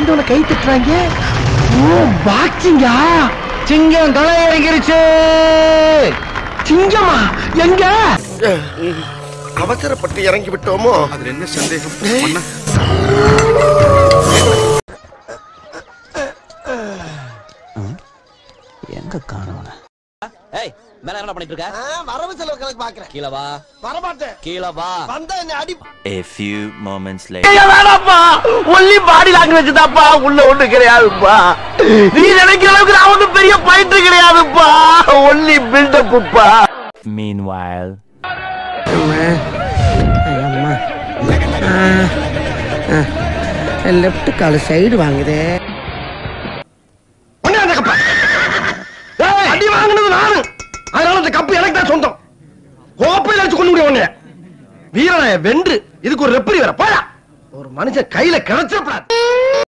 வந்தவன கை தட்டுறாங்க ஓ பாக்ஸிங்கா சிங்கம் களை இறங்கிருச்சு சிங்கமா எங்க அவசரப்பட்டு இறங்கி விட்டோமோ அதுல என்ன சந்தேகம் மன்னா எங்க காணவன ஏய் மேல என்ன பண்ணிட்டு இருக்க வரவு செலவு கணக்கு பாக்குறேன் கீழ வா வரமாட்டேன் கீழ வா வந்தா என்ன அடி A few moments later. வேணாப்பா ஒன்லி பாடி லாங்குவேஜ் தான்ப்பா உள்ள ஒண்ணு கிடையாதுப்பா நீ நினைக்கிற அளவுக்கு நான் ஒண்ணும் பெரிய பயிற்று கிடையாதுப்பா ஒன்லி பில்டப்புப்பா Meanwhile. லெஃப்ட் கால சைடு வாங்குதே ஒண்ணே அந்த கப்ப அடி வாங்கினது நானு அதனால அந்த கப்பு எனக்கு தான் சொந்தம் கோப்பையில வச்சு கொண்டு முடியும் உன்னைய வீரனை வென்று இதுக்கு ஒரு ரெப்பரி வர போயா ஒரு மனுஷன் கையில கிடைச்சிடப்படாது